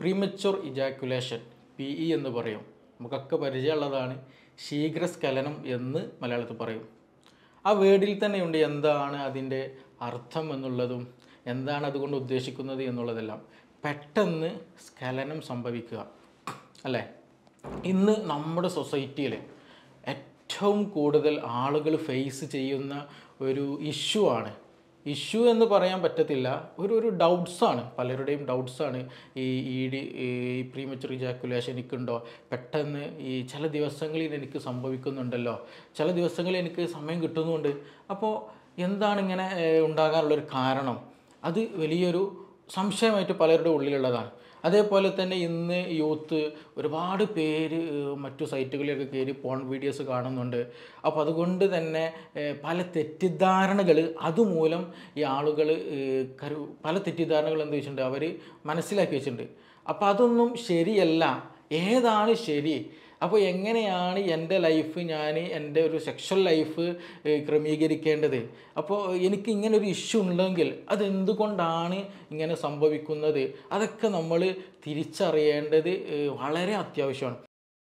പ്രീമച്ചുർ ejaculation P E എന്ന് പറയും നമുക്കൊക്കെ പരിചയമുള്ളതാണ് ശീഘ്രസ്ഖലനം എന്ന് മലയാളത്തിൽ പറയും ആ വേർഡിൽ തന്നെയുണ്ട് എന്താണ് അതിൻ്റെ അർത്ഥം എന്നുള്ളതും എന്താണ് അതുകൊണ്ട് ഉദ്ദേശിക്കുന്നത് എന്നുള്ളതെല്ലാം പെട്ടെന്ന് സ്ഖലനം സംഭവിക്കുക അല്ലേ ഇന്ന് നമ്മുടെ സൊസൈറ്റിയിൽ ഏറ്റവും കൂടുതൽ ആളുകൾ ഫേസ് ചെയ്യുന്ന ഒരു ഇഷ്യൂ ആണ് ഇഷ്യൂ എന്ന് പറയാൻ പറ്റത്തില്ല ഒരു ഒരു ഡൗട്ട്സാണ് പലരുടെയും ഡൗട്ട്സാണ് ഈ ഈ ഡി ഈ പ്രീമച്ചുർ ഇജാക്കുലേഷൻ എനിക്കുണ്ടോ പെട്ടെന്ന് ഈ ചില ദിവസങ്ങളിൽ എനിക്ക് സംഭവിക്കുന്നുണ്ടല്ലോ ചില ദിവസങ്ങളിൽ എനിക്ക് സമയം കിട്ടുന്നുണ്ട് അപ്പോൾ എന്താണ് ഇങ്ങനെ ഏഹ്, ഉണ്ടാകാനുള്ളൊരു കാരണം അത് വലിയൊരു സംശയമായിട്ട് പലരുടെ ഉള്ളിലുള്ളതാണ് അതേപോലെ തന്നെ ഇന്ന് യൂത്ത് ഒരുപാട് പേര് ഏഹ്, മറ്റു സൈറ്റുകളിലൊക്കെ കയറി പോൺ വീഡിയോസ് കാണുന്നുണ്ട് അപ്പോൾ അതുകൊണ്ട് തന്നെ ഏഹ്, പല തെറ്റിദ്ധാരണകൾ അതുമൂലം ഈ ആളുകൾ കരു പല തെറ്റിദ്ധാരണകൾ എന്ത് വെച്ചിട്ടുണ്ട് അവർ മനസ്സിലാക്കി വെച്ചിട്ടുണ്ട് അപ്പോൾ അതൊന്നും ശരിയല്ല ഏതാണ് ശരി അപ്പോൾ എങ്ങനെയാണ് എൻ്റെ ലൈഫ് ഞാൻ എൻ്റെ ഒരു സെക്ഷൽ ലൈഫ് ഏഹ്, ക്രമീകരിക്കേണ്ടത് അപ്പോൾ എനിക്ക് ഇങ്ങനെ ഒരു ഇഷ്യൂ ഉണ്ടെങ്കിൽ അതെന്തുകൊണ്ടാണ് ഇങ്ങനെ സംഭവിക്കുന്നത് അതൊക്കെ നമ്മൾ തിരിച്ചറിയേണ്ടത് ഏഹ്, വളരെ അത്യാവശ്യമാണ്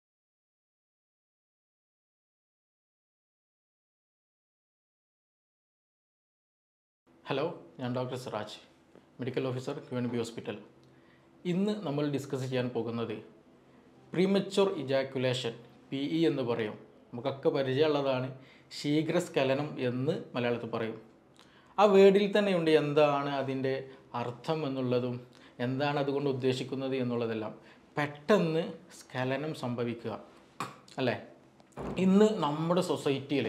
ഹലോ ഞാൻ doctor Siraj medical officer Q N B hospital ഇന്ന് നമ്മൾ ഡിസ്കസ് ചെയ്യാൻ പോകുന്നത് പ്രീമച്ചുർ ഇജാക്കുലേഷൻ പി ഇ എന്ന് പറയും നമുക്കൊക്കെ പരിചയമുള്ളതാണ് ശീഘ്രസ്ഖലനം എന്ന് മലയാളത്തിൽ പറയും ആ വേർഡിൽ തന്നെയുണ്ട് എന്താണ് അതിൻ്റെ അർത്ഥം എന്നുള്ളതും എന്താണ് അതുകൊണ്ട് ഉദ്ദേശിക്കുന്നത് എന്നുള്ളതെല്ലാം പെട്ടെന്ന് സ്ഖലനം സംഭവിക്കുക അല്ലേ ഇന്ന് നമ്മുടെ സൊസൈറ്റിയിൽ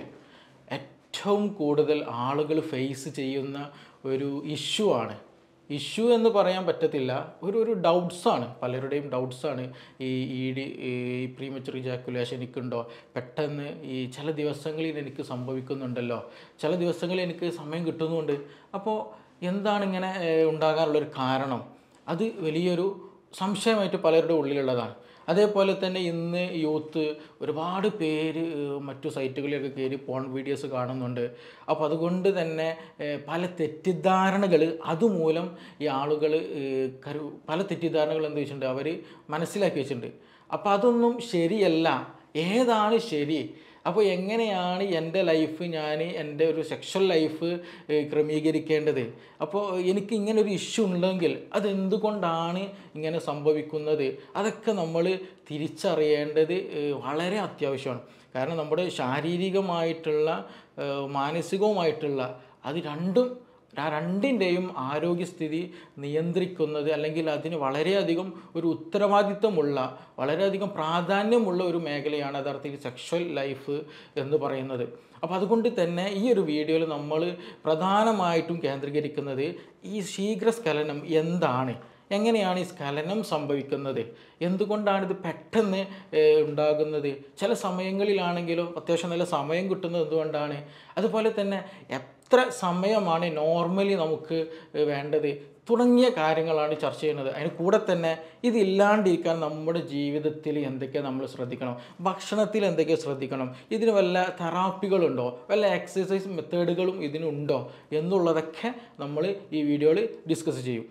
ഏറ്റവും കൂടുതൽ ആളുകൾ ഫേസ് ചെയ്യുന്ന ഒരു ഇഷ്യൂ ആണ് ഇഷ്യൂ എന്ന് പറയാൻ പറ്റത്തില്ല ഒരു ഒരു ഡൗട്ട്സാണ് പലരുടെയും ഡൗട്ട്സാണ് ഈ ഈ ഡി ഈ പ്രീമച്ചുർ ഇജാക്കുലേഷൻ എനിക്കുണ്ടോ പെട്ടെന്ന് ഈ ചില ദിവസങ്ങളിൽ എനിക്ക് സംഭവിക്കുന്നുണ്ടല്ലോ ചില ദിവസങ്ങളിൽ എനിക്ക് സമയം കിട്ടുന്നുണ്ട് അപ്പോൾ എന്താണ് ഇങ്ങനെ ഏഹ്, ഉണ്ടാകാനുള്ളൊരു കാരണം അത് വലിയൊരു സംശയമായിട്ട് പലരുടെ ഉള്ളിലുള്ളതാണ് അതേപോലെ തന്നെ ഇന്ന് യൂത്ത് ഒരുപാട് പേര് ഏഹ്, മറ്റു സൈറ്റുകളിലൊക്കെ കയറി പോൺ വീഡിയോസ് കാണുന്നുണ്ട് അപ്പോൾ അതുകൊണ്ട് തന്നെ ഏഹ്, പല തെറ്റിദ്ധാരണകൾ അതുമൂലം ഈ ആളുകൾ ഏഹ്, കരു പല തെറ്റിദ്ധാരണകൾ എന്ത് വെച്ചിട്ടുണ്ട് അവർ മനസ്സിലാക്കി വെച്ചിട്ടുണ്ട് അപ്പോൾ അതൊന്നും ശരിയല്ല ഏതാണ് ശരി അപ്പോൾ എങ്ങനെയാണ് എൻ്റെ ലൈഫ് ഞാൻ എൻ്റെ ഒരു സെക്ഷൽ ലൈഫ് ഏഹ്, ക്രമീകരിക്കേണ്ടത് അപ്പോൾ എനിക്ക് ഇങ്ങനെ ഒരു ഇഷ്യൂ ഉണ്ടെങ്കിൽ അതെന്തുകൊണ്ടാണ് ഇങ്ങനെ സംഭവിക്കുന്നത് അതൊക്കെ നമ്മൾ തിരിച്ചറിയേണ്ടത് ഏഹ്, വളരെ അത്യാവശ്യമാണ് കാരണം നമ്മുടെ ശാരീരികമായിട്ടുള്ള ഏഹ്, മാനസികവുമായിട്ടുള്ള അത് രണ്ടും ആ രണ്ടിൻ്റെയും ആരോഗ്യസ്ഥിതി നിയന്ത്രിക്കുന്നത് അല്ലെങ്കിൽ അതിന് വളരെയധികം ഒരു ഉത്തരവാദിത്തമുള്ള വളരെയധികം പ്രാധാന്യമുള്ള ഒരു മേഖലയാണ് യഥാർത്ഥത്തിൽ സെക്ഷൽ ലൈഫ് എന്ന് പറയുന്നത് അപ്പോൾ അതുകൊണ്ട് തന്നെ ഈ ഒരു വീഡിയോയിൽ നമ്മൾ പ്രധാനമായിട്ടും കേന്ദ്രീകരിക്കുന്നത് ഈ ശീഘ്രസ്ഖലനം എന്താണ് എങ്ങനെയാണ് ഈ സ്ഖലനം സംഭവിക്കുന്നത് എന്തുകൊണ്ടാണ് ഇത് പെട്ടെന്ന് ഏഹ്, ഉണ്ടാകുന്നത് ചില സമയങ്ങളിലാണെങ്കിലും അത്യാവശ്യം നല്ല സമയം കിട്ടുന്നത് എന്തുകൊണ്ടാണ് അതുപോലെ തന്നെ എത്ര സമയമാണ് നോർമലി നമുക്ക് ഏഹ്, വേണ്ടത് തുടങ്ങിയ കാര്യങ്ങളാണ് ചർച്ച ചെയ്യുന്നത് അതിന് കൂടെ തന്നെ ഇതില്ലാണ്ടിരിക്കാൻ നമ്മുടെ ജീവിതത്തിൽ എന്തൊക്കെ നമ്മൾ ശ്രദ്ധിക്കണം ഭക്ഷണത്തിൽ എന്തൊക്കെ ശ്രദ്ധിക്കണം ഇതിന് വല്ല തെറാപ്പികളുണ്ടോ വല്ല എക്സസൈസ് മെത്തേഡുകളും ഇതിനുണ്ടോ എന്നുള്ളതൊക്കെ നമ്മൾ ഈ വീഡിയോയിൽ ഡിസ്കസ് ചെയ്യും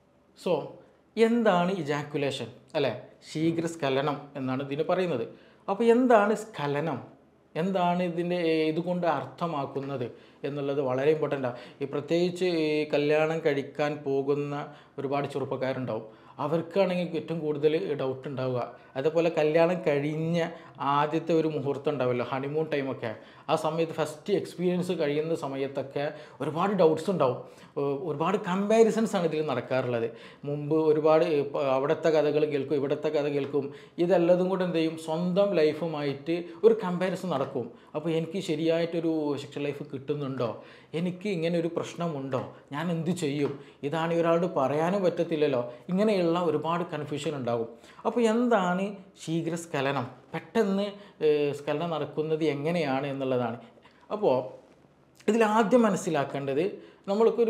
സോ എന്താണ് ഇജാക്കുലേഷൻ അല്ലേ ശീഘ്രസ്ഖലനം എന്നാണ് ഇതിന് പറയുന്നത് അപ്പോൾ എന്താണ് സ്ഖലനം എന്താണ് ഇതിൻ്റെ ഏ, ഇതുകൊണ്ട് അർത്ഥമാക്കുന്നത് എന്നുള്ളത് വളരെ ഇമ്പോർട്ടൻ്റാണ് ഈ പ്രത്യേകിച്ച് ഈ കല്യാണം കഴിക്കാൻ പോകുന്ന ഒരുപാട് ചെറുപ്പക്കാരുണ്ടാവും അവർക്കാണെങ്കിൽ ഏറ്റവും കൂടുതൽ ഡൗട്ട് ഉണ്ടാവുക അതേപോലെ കല്യാണം കഴിഞ്ഞ ആദ്യത്തെ ഒരു മുഹൂർത്തം ഉണ്ടാവുമല്ലോ ഹണിമൂൺ ടൈമൊക്കെ ആ സമയത്ത് ഫസ്റ്റ് എക്സ്പീരിയൻസ് കഴിയുന്ന സമയത്തൊക്കെ ഒരുപാട് ഡൗട്ട്സ് ഉണ്ടാവും ഏഹ് ഒരുപാട് കമ്പാരിസൺസ് ആണ് ഇതിൽ നടക്കാറുള്ളത് മുമ്പ് ഒരുപാട് ഇപ്പൊ അവിടുത്തെ കഥകൾ കേൾക്കും ഇവിടുത്തെ കഥ കേൾക്കും ഇതെല്ലതും കൂടെ എന്ത് ചെയ്യും സ്വന്തം ലൈഫുമായിട്ട് ഒരു കമ്പാരിസൺ നടക്കും അപ്പോൾ എനിക്ക് ശരിയായിട്ടൊരു സെക്ഷൽ ലൈഫ് കിട്ടുന്നുണ്ടോ എനിക്ക് ഇങ്ങനെ ഒരു പ്രശ്നമുണ്ടോ ഞാൻ എന്ത് ചെയ്യും ഇതാണ് ഒരാളോട് പറയാനും പറ്റത്തില്ലല്ലോ ഇങ്ങനെയുള്ള ഒരുപാട് കൺഫ്യൂഷൻ ഉണ്ടാകും അപ്പോൾ എന്താണ് ശീഘ്രസ്ഖലനം പെട്ടെന്ന് ഏഹ്, സ്ഖലനം നടക്കുന്നത് എങ്ങനെയാണ് എന്നുള്ളതാണ് അപ്പോൾ ഇതിലാദ്യം മനസ്സിലാക്കേണ്ടത് നമ്മൾക്കൊരു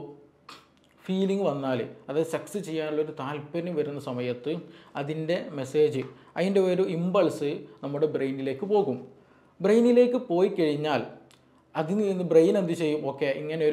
ഫീലിംഗ് വന്നാൽ അതായത് സെക്സ് ചെയ്യാനുള്ളൊരു താല്പര്യം വരുന്ന സമയത്ത് അതിൻ്റെ മെസ്സേജ് അതിൻ്റെ ഒരു ഇമ്പൾസ് നമ്മുടെ ബ്രെയിനിലേക്ക് പോകും ബ്രെയിനിലേക്ക് പോയി കഴിഞ്ഞാൽ അതിൽ നിന്ന് ബ്രെയിൻ എന്ത് ചെയ്യും ഓക്കെ ഇങ്ങനെ ഒരു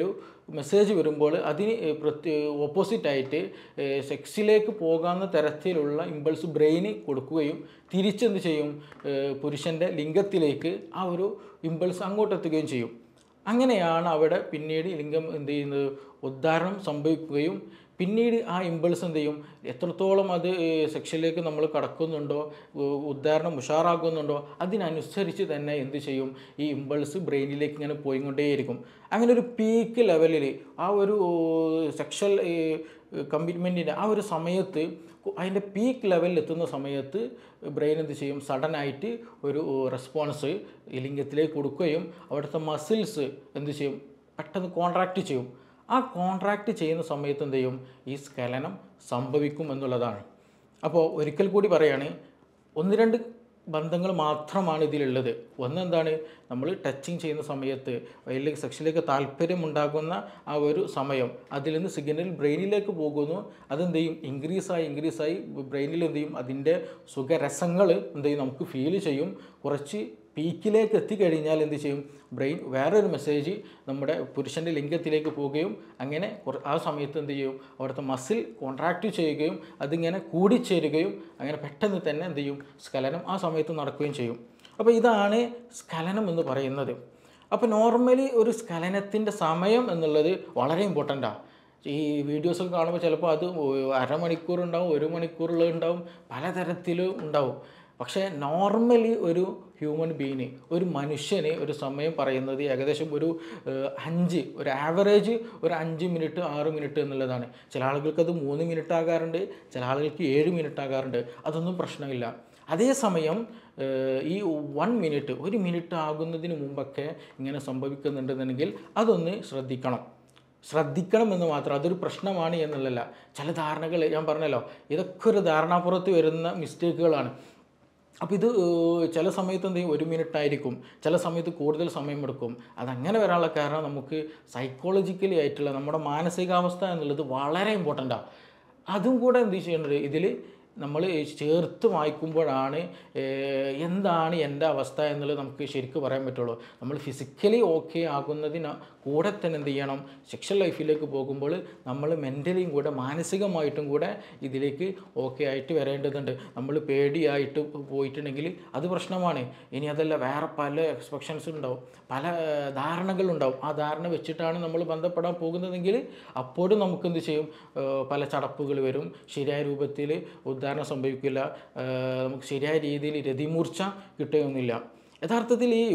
മെസ്സേജ് വരുമ്പോൾ അതിന് പ്രത്യേക ഓപ്പോസിറ്റായിട്ട് സെക്സിലേക്ക് പോകാവുന്ന തരത്തിലുള്ള ഇമ്പൾസ് ബ്രെയിന് കൊടുക്കുകയും തിരിച്ചെന്ത് ചെയ്യും പുരുഷൻ്റെ ലിംഗത്തിലേക്ക് ആ ഒരു ഇമ്പൾസ് അങ്ങോട്ടെത്തുകയും ചെയ്യും അങ്ങനെയാണ് അവിടെ പിന്നീട് ലിംഗം എന്ത് ചെയ്യുന്നത് ഉദ്ധാരണം സംഭവിക്കുകയും പിന്നീട് ആ ഇമ്പൾസ് എന്ത് ചെയ്യും എത്രത്തോളം അത് സെക്ഷനിലേക്ക് നമ്മൾ കടക്കുന്നുണ്ടോ ഉ- ഉദ്ധാരണം ഉഷാറാക്കുന്നുണ്ടോ അതിനനുസരിച്ച് തന്നെ എന്ത് ചെയ്യും ഈ ഇമ്പൾസ് ബ്രെയിനിലേക്ക് ഇങ്ങനെ പോയിക്കൊണ്ടേയിരിക്കും അങ്ങനെ ഒരു പീക്ക് ലെവലിൽ ആ ഒരു സെക്ഷൽ കമ്മിറ്റ്മെൻറ്റിൻ്റെ ആ ഒരു സമയത്ത് കു- അതിൻ്റെ പീക്ക് ലെവലിൽ എത്തുന്ന സമയത്ത് ബ്രെയിൻ എന്ത് ചെയ്യും സഡനായിട്ട് ഒരു റെസ്പോൺസ് ഈ ലിംഗത്തിലേക്ക് കൊടുക്കുകയും അവിടുത്തെ മസിൽസ് എന്ത് ചെയ്യും പെട്ടെന്ന് കോൺട്രാക്റ്റ് ചെയ്യും ആ കോൺട്രാക്റ്റ് ചെയ്യുന്ന സമയത്ത് എന്ത് ചെയ്യും ഈ സ്ഖലനം സംഭവിക്കും എന്നുള്ളതാണ് അപ്പോൾ ഒരിക്കൽ കൂടി പറയാണ് ഒന്ന് രണ്ട് ബന്ധങ്ങൾ മാത്രമാണ് ഇതിലുള്ളത് ഒന്നെന്താണ് നമ്മൾ ടച്ചിങ് ചെയ്യുന്ന സമയത്ത് അതിലേക്ക് സെക്ഷനിലേക്ക് താല്പര്യമുണ്ടാകുന്ന ആ ഒരു സമയം അതിൽ നിന്ന് സിഗ്നൽ ബ്രെയിനിലേക്ക് പോകുന്നു അതെന്ത് ചെയ്യും ഇൻക്രീസായി ഇൻക്രീസായി ബ്രെയിനിൽ എന്ത് ചെയ്യും അതിൻ്റെ സുഖരസങ്ങൾ എന്ത് ചെയ്യും നമുക്ക് ഫീൽ ചെയ്യും കുറച്ച് പീക്കിലേക്ക് എത്തിക്കഴിഞ്ഞാൽ എന്ത് ചെയ്യും ബ്രെയിൻ വേറൊരു മെസ്സേജ് നമ്മുടെ പുരുഷൻ്റെ ലിംഗത്തിലേക്ക് പോവുകയും അങ്ങനെ കുറ- ആ സമയത്ത് എന്ത് ചെയ്യും അവിടുത്തെ മസിൽ കോൺട്രാക്റ്റ് ചെയ്യുകയും അതിങ്ങനെ കൂടിച്ചേരുകയും അങ്ങനെ പെട്ടെന്ന് തന്നെ എന്ത് ചെയ്യും സ്ഖലനം ആ സമയത്ത് നടക്കുകയും ചെയ്യും അപ്പോൾ ഇതാണ് സ്ഖലനം എന്ന് പറയുന്നത് അപ്പോൾ നോർമലി ഒരു സ്ഖലനത്തിൻ്റെ സമയം എന്നുള്ളത് വളരെ ഇമ്പോർട്ടൻ്റാണ് ഈ വീഡിയോസൊക്കെ കാണുമ്പോൾ ചിലപ്പോൾ അത് അരമണിക്കൂർ ഉണ്ടാവും ഒരു മണിക്കൂറുള്ളത് ഉണ്ടാവും പലതരത്തിലും ഉണ്ടാവും പക്ഷേ നോർമലി ഒരു ഹ്യൂമൻ ബീയിന് ഒരു മനുഷ്യന് ഒരു സമയം പറയുന്നത് ഏകദേശം ഒരു ഏഹ്, അഞ്ച് ഒരു ആവറേജ് ഒരു അഞ്ച് മിനിറ്റ് ആറ് മിനിറ്റ് എന്നുള്ളതാണ് ചില ആളുകൾക്ക് അത് മൂന്ന് മിനിറ്റ് ആകാറുണ്ട് ചില ആളുകൾക്ക് ഏഴ് മിനിറ്റ് ആകാറുണ്ട് അതൊന്നും പ്രശ്നമില്ല അതേസമയം ഏഹ്, ഈ വൺ മിനിറ്റ് ഒരു മിനിറ്റ് ആകുന്നതിന് മുമ്പൊക്കെ ഇങ്ങനെ സംഭവിക്കുന്നുണ്ടെന്നുണ്ടെങ്കിൽ അതൊന്ന് ശ്രദ്ധിക്കണം ശ്രദ്ധിക്കണം എന്ന് മാത്രം അതൊരു പ്രശ്നമാണ് എന്നുള്ളതല്ല ചില ധാരണകൾ ഞാൻ പറഞ്ഞല്ലോ ഇതൊക്കെ ഒരു ധാരണാപുറത്ത് വരുന്ന മിസ്റ്റേക്കുകളാണ് അപ്പോൾ ഇത് ഏഹ്, ചില സമയത്ത് എന്ത് ചെയ്യും ഒരു മിനിറ്റ് ആയിരിക്കും ചില സമയത്ത് കൂടുതൽ സമയമെടുക്കും അതങ്ങനെ വരാനുള്ള കാരണം നമുക്ക് സൈക്കോളജിക്കലി ആയിട്ടുള്ള നമ്മുടെ മാനസികാവസ്ഥ എന്നുള്ളത് വളരെ ഇമ്പോർട്ടൻ്റാണ് അതും കൂടെ എന്ത് ചെയ്യേണ്ടത് ഇതിൽ നമ്മൾ ചേർത്ത് വായിക്കുമ്പോഴാണ് ഏഹ്, എന്താണ് എൻ്റെ അവസ്ഥ എന്നുള്ളത് നമുക്ക് ശരിക്കും പറയാൻ പറ്റുള്ളൂ നമ്മൾ ഫിസിക്കലി ഓക്കെ ആകുന്നതിന് കൂടെ തന്നെ എന്ത് ചെയ്യണം സെക്ഷൽ ലൈഫിലേക്ക് പോകുമ്പോൾ നമ്മൾ മെൻ്റലിയും കൂടെ മാനസികമായിട്ടും കൂടെ ഇതിലേക്ക് ഓക്കെ ആയിട്ട് വരേണ്ടതുണ്ട് നമ്മൾ പേടിയായിട്ട് പോയിട്ടുണ്ടെങ്കിൽ അത് പ്രശ്നമാണ് ഇനി അതല്ല വേറെ പല എക്സ്പെക്ഷൻസ് ഉണ്ടാവും പല ഏഹ്, ധാരണകളുണ്ടാവും ആ ധാരണ വെച്ചിട്ടാണ് നമ്മൾ ബന്ധപ്പെടാൻ പോകുന്നതെങ്കിൽ അപ്പോഴും നമുക്ക് എന്ത് ചെയ്യും ഏഹ്, പല ചടപ്പുകൾ വരും ശരിയായ രൂപത്തിൽ ഉദ്ധാരണം സംഭവിക്കില്ല ഏഹ്, നമുക്ക് ശരിയായ രീതിയിൽ രതിമൂർച്ച കിട്ടുകയൊന്നുമില്ല യഥാർത്ഥത്തിൽ ഈ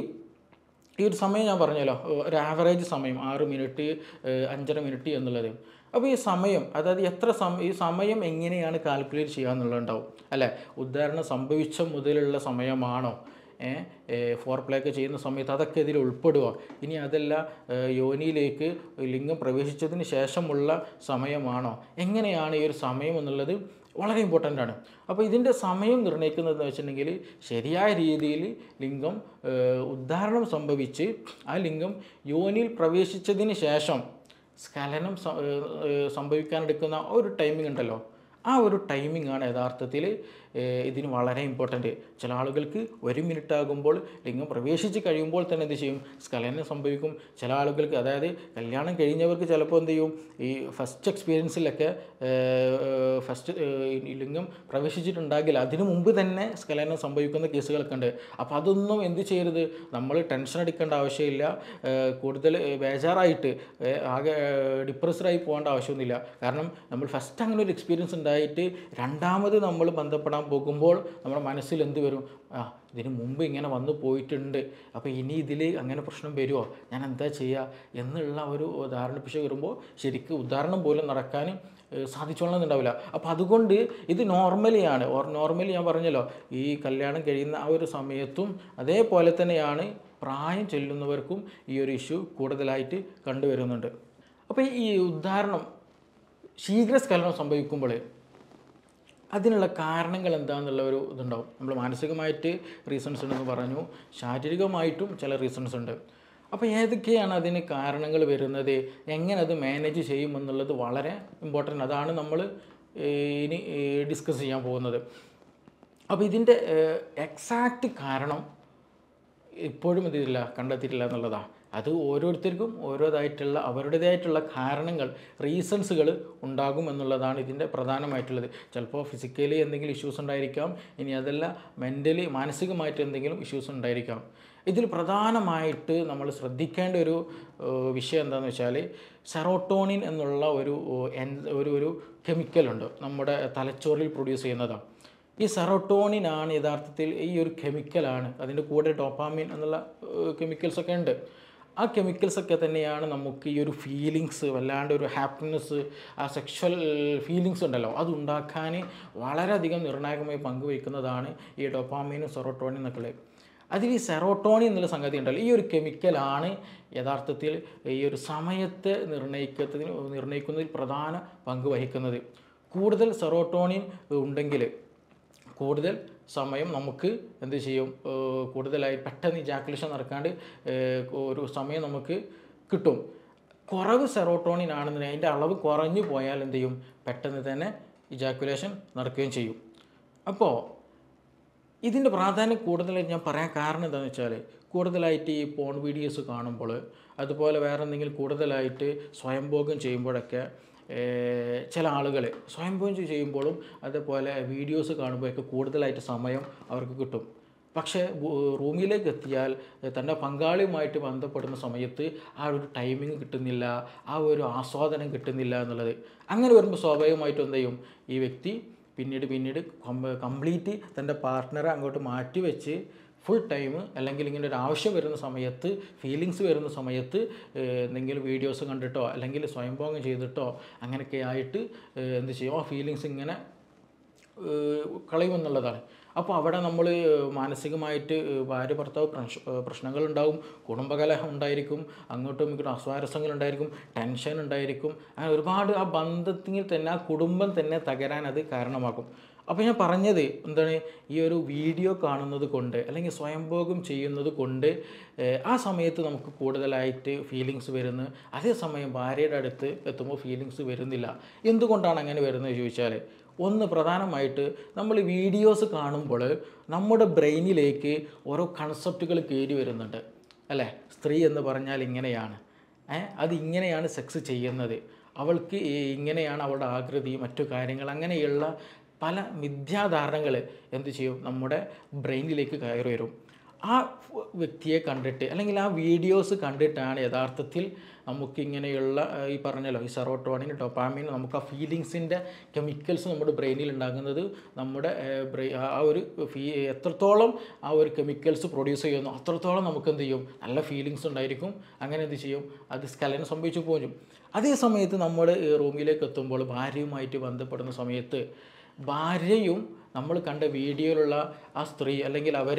ഈ ഒരു സമയം ഞാൻ പറഞ്ഞല്ലോ ഒരു ആവറേജ് സമയം ആറ് മിനിറ്റ് ഏഹ് അഞ്ചര മിനിറ്റ് എന്നുള്ളത് അപ്പോൾ ഈ സമയം അതായത് എത്ര സമയം ഈ സമയം എങ്ങനെയാണ് കാൽക്കുലേറ്റ് ചെയ്യുക എന്നുള്ളതുണ്ടാവും അല്ലേ ഉദാഹരണം സംഭവിച്ച മുതലുള്ള സമയമാണോ ഫോർ പ്ലേ ഒക്കെ ചെയ്യുന്ന സമയത്ത് അതൊക്കെ ഇതിൽ ഉൾപ്പെടുക ഇനി അതല്ല ഏഹ് യോനിയിലേക്ക് ലിംഗം പ്രവേശിച്ചതിന് ശേഷമുള്ള സമയമാണോ എങ്ങനെയാണ് ഈ ഒരു സമയം എന്നുള്ളത് വളരെ ഇമ്പോർട്ടൻ്റ് ആണ് അപ്പോൾ ഇതിൻ്റെ സമയം നിർണ്ണയിക്കുന്നതെന്ന് വെച്ചിട്ടുണ്ടെങ്കിൽ ശരിയായ രീതിയിൽ ലിംഗം ഏഹ്, ഉദ്ധാരണം സംഭവിച്ച് ആ ലിംഗം യോനിയിൽ പ്രവേശിച്ചതിന് ശേഷം സ്ഖലനം സ- ഏഹ്, ഏഹ്, സംഭവിക്കാനെടുക്കുന്ന ആ ഒരു ടൈമിംഗ് ഉണ്ടല്ലോ ആ ഒരു ടൈമിംഗ് ആണ് യഥാർത്ഥത്തിൽ ഏഹ്, ഇതിന് വളരെ ഇമ്പോർട്ടൻറ്റ് ചില ആളുകൾക്ക് ഒരു മിനിറ്റ് ആകുമ്പോൾ ലിംഗം പ്രവേശിച്ച് കഴിയുമ്പോൾ തന്നെ എന്ത് ചെയ്യും സ്ഖലനം സംഭവിക്കും ചില ആളുകൾക്ക് അതായത് കല്യാണം കഴിഞ്ഞവർക്ക് ചിലപ്പോൾ എന്ത് ചെയ്യും ഈ ഫസ്റ്റ് എക്സ്പീരിയൻസിലൊക്കെ ഫസ്റ്റ് ലിംഗം പ്രവേശിച്ചിട്ടുണ്ടാകില്ല അതിനു മുമ്പ് തന്നെ സ്ഖലനം സംഭവിക്കുന്ന കേസുകളൊക്കെ ഉണ്ട് അപ്പോൾ അതൊന്നും എന്ത് ചെയ്യരുത് നമ്മൾ ടെൻഷൻ അടിക്കേണ്ട ആവശ്യമില്ല ഏഹ്, കൂടുതൽ ഏഹ്, ബേജാറായിട്ട് ഏഹ്, ആകെ ഡിപ്രസ്ഡായി പോകേണ്ട ആവശ്യമൊന്നുമില്ല കാരണം നമ്മൾ ഫസ്റ്റ് അങ്ങനെ ഒരു എക്സ്പീരിയൻസ് ഉണ്ടായിട്ട് രണ്ടാമത് നമ്മൾ ബന്ധപ്പെടാൻ പോകുമ്പോൾ നമ്മുടെ മനസ്സിൽ എന്ത് വരും ആ ഇതിന് മുമ്പ് ഇങ്ങനെ വന്നു പോയിട്ടുണ്ട് അപ്പോൾ ഇനി ഇതിൽ അങ്ങനെ പ്രശ്നം വരുമോ ഞാൻ എന്താ ചെയ്യുക എന്നുള്ള ഒരു ധാരണ പിശ വരുമ്പോൾ ശരിക്കും ഉദാഹരണം പോലും നടക്കാൻ ഏഹ്, സാധിച്ചോളണമെന്നുണ്ടാവില്ല അപ്പോൾ അതുകൊണ്ട് ഇത് നോർമലിയാണ് ഓർ നോർമലി ഞാൻ പറഞ്ഞല്ലോ ഈ കല്യാണം കഴിയുന്ന ആ ഒരു സമയത്തും അതേപോലെ തന്നെയാണ് പ്രായം ചെല്ലുന്നവർക്കും ഈ ഒരു ഇഷ്യൂ കൂടുതലായിട്ട് കണ്ടുവരുന്നുണ്ട് അപ്പോൾ ഈ ഉദാഹരണം ശീഘ്രസ്ഖലനം സംഭവിക്കുമ്പോൾ അതിനുള്ള കാരണങ്ങൾ എന്താണെന്നുള്ള ഒരു ഇതുണ്ടാവും നമ്മൾ മാനസികമായിട്ട് റീസൺസ് ഉണ്ടെന്ന് പറഞ്ഞു ശാരീരികമായിട്ടും ചില റീസൺസ് ഉണ്ട് അപ്പോൾ ഏതൊക്കെയാണ് അതിന് കാരണങ്ങൾ വരുന്നത് എങ്ങനെ അത് മാനേജ് ചെയ്യുമെന്നുള്ളത് വളരെ ഇമ്പോർട്ടൻ്റ് അതാണ് നമ്മൾ ഇനി ഡിസ്കസ് ചെയ്യാൻ പോകുന്നത് അപ്പോൾ ഇതിൻ്റെ എക്സാക്റ്റ് കാരണം ഇപ്പോഴും ഇതില്ല കണ്ടെത്തിയിട്ടില്ല എന്നുള്ളതാണ് അത് ഓരോരുത്തർക്കും ഓരോതായിട്ടുള്ള അവരുടേതായിട്ടുള്ള കാരണങ്ങൾ റീസൺസുകൾ ഉണ്ടാകും എന്നുള്ളതാണ് ഇതിൻ്റെ പ്രധാനമായിട്ടുള്ളത് ചിലപ്പോൾ ഫിസിക്കലി എന്തെങ്കിലും ഇഷ്യൂസ് ഉണ്ടായിരിക്കാം ഇനി അതല്ല മെൻ്റലി മാനസികമായിട്ട് എന്തെങ്കിലും ഇഷ്യൂസ് ഉണ്ടായിരിക്കാം ഇതിൽ പ്രധാനമായിട്ട് നമ്മൾ ശ്രദ്ധിക്കേണ്ട ഒരു ഏഹ്, വിഷയം എന്താണെന്ന് വെച്ചാൽ സെറോട്ടോണിൻ എന്നുള്ള ഒരു ഏഹ്, എൻ- ഒരു ഒരു കെമിക്കലുണ്ട് നമ്മുടെ തലച്ചോറിൽ പ്രൊഡ്യൂസ് ചെയ്യുന്നതാണ് ഈ സെറോട്ടോണിൻ ആണ് യഥാർത്ഥത്തിൽ ഈ ഒരു കെമിക്കലാണ് അതിൻ്റെ കൂടെ ഡോപ്പാമിൻ എന്നുള്ള കെമിക്കൽസ് ഒക്കെ ഉണ്ട് ആ കെമിക്കൽസ് ഒക്കെ തന്നെയാണ് നമുക്ക് ഈ ഒരു ഫീലിങ്സ് വല്ലാണ്ട് ഒരു ഹാപ്പിനെസ് ആ സെക്ഷൽ ഫീലിങ്സ് ഉണ്ടല്ലോ അത് ഉണ്ടാക്കാൻ വളരെയധികം നിർണായകമായി പങ്കുവയ്ക്കുന്നതാണ് ഈ ഡോപ്പാമിനും സെറോട്ടോണിൻ എന്നൊക്കെ അതിൽ ഈ സെറോട്ടോണിൻ എന്നുള്ള സംഗതി ഉണ്ടല്ലോ ഈ ഒരു കെമിക്കലാണ് യഥാർത്ഥത്തിൽ ഈ ഒരു സമയത്തെ നിർണ്ണയിക്കുന്നതിന് നിർണ്ണയിക്കുന്നതിൽ പ്രധാന പങ്ക് വഹിക്കുന്നത് കൂടുതൽ സെറോട്ടോണിൻ ഉണ്ടെങ്കിൽ കൂടുതൽ സമയം നമുക്ക് എന്ത് ചെയ്യും ഏഹ് കൂടുതലായി പെട്ടെന്ന് ഇജാക്കുലേഷൻ നടക്കാണ്ട് ഏഹ് ഒരു സമയം നമുക്ക് കിട്ടും കുറവ് സെറോട്ടോണിൻ ആണെന്നുണ്ടെങ്കിൽ അതിൻ്റെ അളവ് കുറഞ്ഞു പോയാൽ എന്ത് ചെയ്യും പെട്ടെന്ന് തന്നെ ഇജാക്കുലേഷൻ നടക്കുകയും ചെയ്യും അപ്പോൾ ഇതിൻ്റെ പ്രാധാന്യം കൂടുതലായിട്ട് ഞാൻ പറയാൻ കാരണം എന്താണെന്ന് വെച്ചാൽ കൂടുതലായിട്ട് ഈ പോൺ വീഡിയോസ് കാണുമ്പോൾ അതുപോലെ വേറെ എന്തെങ്കിലും കൂടുതലായിട്ട് സ്വയംഭോഗം ചെയ്യുമ്പോഴൊക്കെ ഏർ, ചില ആളുകൾ സ്വയംഭോഗം ചെയ്യുമ്പോഴും അതുപോലെ വീഡിയോസ് കാണുമ്പോഴൊക്കെ കൂടുതലായിട്ട് സമയം അവർക്ക് കിട്ടും പക്ഷേ ബു- റൂമിലേക്ക് എത്തിയാൽ തൻ്റെ പങ്കാളിയുമായിട്ട് ബന്ധപ്പെടുന്ന സമയത്ത് ആ ഒരു ടൈമിങ് കിട്ടുന്നില്ല ആ ഒരു ആസ്വാദനം കിട്ടുന്നില്ല എന്നുള്ളത് അങ്ങനെ വരുമ്പോൾ സ്വാഭാവികമായിട്ടും എന്ത് ചെയ്യും ഈ വ്യക്തി പിന്നീട് പിന്നീട് കംപ്ലീറ്റ് തൻ്റെ പാർട്ട്ണറെ അങ്ങോട്ട് മാറ്റി വെച്ച് ഫുൾ ടൈം അല്ലെങ്കിൽ ഇങ്ങനെ ഒരു ആവശ്യം വരുന്ന സമയത്ത് ഫീലിങ്സ് വരുന്ന സമയത്ത് ഏഹ്, എന്തെങ്കിലും വീഡിയോസ് കണ്ടിട്ടോ അല്ലെങ്കിൽ സ്വയംഭോഗം ചെയ്തിട്ടോ അങ്ങനെയൊക്കെ ആയിട്ട് ഏഹ്, എന്ത് ചെയ്യും ആ ഫീലിങ്സ് ഇങ്ങനെ ഏഹ് കളയുമെന്നുള്ളതാണ് അപ്പോൾ അവിടെ നമ്മൾ മാനസികമായിട്ട് ഭാര്യ ഭർത്താവ് പ്രശ്ന പ്രശ്നങ്ങളുണ്ടാവും കുടുംബകലഹം ഉണ്ടായിരിക്കും അങ്ങോട്ടും ഇങ്ങോട്ടും അസ്വാരസ്യങ്ങൾ ഉണ്ടായിരിക്കും ടെൻഷൻ ഉണ്ടായിരിക്കും അങ്ങനെ ഒരുപാട് ആ ബന്ധത്തിൽ തന്നെ ആ കുടുംബം തന്നെ തകരാൻ അത് കാരണമാകും അപ്പോൾ ഞാൻ പറഞ്ഞത് എന്താണ് ഈ ഒരു വീഡിയോ കാണുന്നത് കൊണ്ട് അല്ലെങ്കിൽ സ്വയംഭോഗം ചെയ്യുന്നത് കൊണ്ട് ഏഹ്, ആ സമയത്ത് നമുക്ക് കൂടുതലായിട്ട് ഫീലിങ്സ് വരുന്നു അതേസമയം ഭാര്യയുടെ അടുത്ത് എത്തുമ്പോൾ ഫീലിങ്സ് വരുന്നില്ല എന്തുകൊണ്ടാണ് അങ്ങനെ വരുന്നത് ചോദിച്ചാൽ ഒന്ന് പ്രധാനമായിട്ട് നമ്മൾ വീഡിയോസ് കാണുമ്പോൾ നമ്മുടെ ബ്രെയിനിലേക്ക് ഓരോ കൺസെപ്റ്റുകൾ കയറി വരുന്നുണ്ട് അല്ലേ സ്ത്രീ എന്ന് പറഞ്ഞാൽ ഇങ്ങനെയാണ് ഏ അത് ഇങ്ങനെയാണ് സെക്സ് ചെയ്യുന്നത് അവൾക്ക് ഈ ഇങ്ങനെയാണ് അവളുടെ ആകൃതി മറ്റു കാര്യങ്ങൾ അങ്ങനെയുള്ള പല മിഥ്യാധാരണകൾ എന്ത് ചെയ്യും നമ്മുടെ ബ്രെയിനിലേക്ക് കയറി വരും ആ വ്യക്തിയെ കണ്ടിട്ട് അല്ലെങ്കിൽ ആ വീഡിയോസ് കണ്ടിട്ടാണ് യഥാർത്ഥത്തിൽ നമുക്ക് ഇങ്ങനെയുള്ള ഏഹ്, ഈ പറഞ്ഞല്ലോ ഈ സെറോട്ടോണിൻ ഡൊപ്പാമിൻ നമുക്ക് ആ ഫീലിങ്സിൻ്റെ കെമിക്കൽസ് നമ്മുടെ ബ്രെയിനിൽ ഉണ്ടാകുന്നത് നമ്മുടെ ബ്രെയി ആ ഒരു ഫീ എത്രത്തോളം ആ ഒരു കെമിക്കൽസ് പ്രൊഡ്യൂസ് ചെയ്യുന്നു അത്രത്തോളം നമുക്ക് എന്ത് ചെയ്യും നല്ല ഫീലിങ്സ് ഉണ്ടായിരിക്കും അങ്ങനെ എന്ത് ചെയ്യും അത് സ്കലനം സംഭവിച്ചു പോകും അതേ സമയത്ത് നമ്മൾ റൂമിലേക്ക് എത്തുമ്പോൾ ഭാര്യയുമായിട്ട് ബന്ധപ്പെടുന്ന സമയത്ത് ഭാര്യയും നമ്മൾ കണ്ട വീഡിയോയിലുള്ള ആ സ്ത്രീ അല്ലെങ്കിൽ അവർ